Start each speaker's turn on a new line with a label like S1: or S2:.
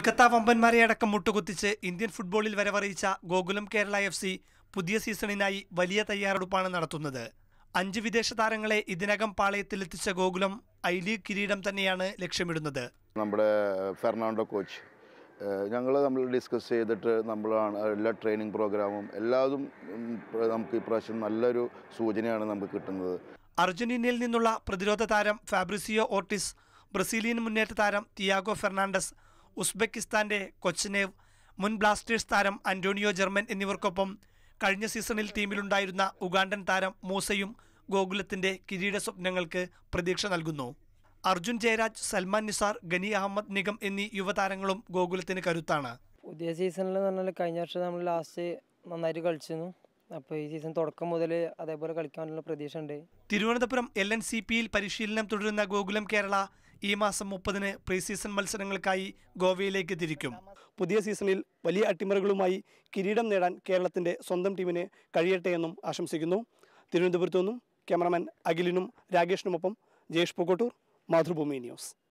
S1: കൊൽക്കത്ത വമ്പന്മാരെ അടക്കം മുട്ടുകുത്തിച്ച് ഇന്ത്യൻ ഫുട്ബോളിൽ വരവറിയിച്ച ഗോകുലം കേരള എഫ് സി പുതിയ സീസണിനായി വലിയ തയ്യാറെടുപ്പാണ് നടത്തുന്നത് അഞ്ച് വിദേശ താരങ്ങളെ ഇതിനകം പാളയത്തിലെത്തിച്ച ഗോകുലം ഐ ലീഗ് കിരീടം തന്നെയാണ് ലക്ഷ്യമിടുന്നത്
S2: നമ്മുടെ ഫെർണാണ്ടോ കോച്ച് ഞങ്ങൾ നമ്മൾ ഡിസ്കസ് ചെയ്തിട്ട് നമ്മളാണ് എല്ലാ ട്രെയിനിങ് പ്രോഗ്രാമും എല്ലാതും ഉം, നമുക്ക് ഇപ്രാവശ്യം നല്ലൊരു സൂചനയാണ് നമുക്ക് കിട്ടുന്നത്
S1: അർജന്റീനയിൽ നിന്നുള്ള പ്രതിരോധ താരം ഫാബ്രിസിയോ ഓർട്ടിസ് ബ്രസീലിയൻ മുന്നേറ്റ താരം തിയാഗോ ഫെർണാണ്ടസ് ഉസ്ബെക്കിസ്ഥാന്റെ കൊച്ചനേവ് മുൻ ബ്ലാസ്റ്റേഴ്സ് താരം അന്റോണിയോ ജർമ്മൻ എന്നിവർക്കൊപ്പം കഴിഞ്ഞ സീസണിൽ ടീമിലുണ്ടായിരുന്ന ഉഗാണ്ടൻ താരം മൂസയും ഗോകുലത്തിന്റെ കിരീട സ്വപ്നങ്ങൾക്ക് പ്രതീക്ഷ നൽകുന്നു അർജുൻ ജയരാജ് സൽമാൻ നിസാർ ഗനി അഹമ്മദ് നിഗം എന്നീ യുവതാരങ്ങളും ഗോകുലത്തിന് കരുത്താണ്
S3: പുതിയ സീസണിൽ എന്ന് പറഞ്ഞാൽ കഴിഞ്ഞ വർഷം നമ്മൾ ലാസ്റ്റ് നന്നായിട്ട് കളിച്ചിരുന്നു അപ്പോൾ ഈ സീസൺ തുടക്കം മുതൽ അതേപോലെ കളിക്കാനുള്ള പ്രതീക്ഷ ഉണ്ട്
S1: തിരുവനന്തപുരം എൽ എൻ സി പിയിൽ പരിശീലനം തുടരുന്ന ഗോകുലം കേരള ഈ മാസം മുപ്പതിന് പ്രീ സീസൺ മത്സരങ്ങൾക്കായി ഗോവയിലേക്ക് തിരിക്കും
S4: പുതിയ സീസണിൽ വലിയ അട്ടിമറികളുമായി കിരീടം നേടാൻ കേരളത്തിൻ്റെ സ്വന്തം ടീമിന് കഴിയട്ടെ എന്നും ആശംസിക്കുന്നു തിരുവനന്തപുരത്തു നിന്നും ക്യാമറമാൻ അഖിലിനും രാകേഷിനുമൊപ്പം ജയേഷ് പൂക്കോട്ടൂർ മാതൃഭൂമി ന്യൂസ്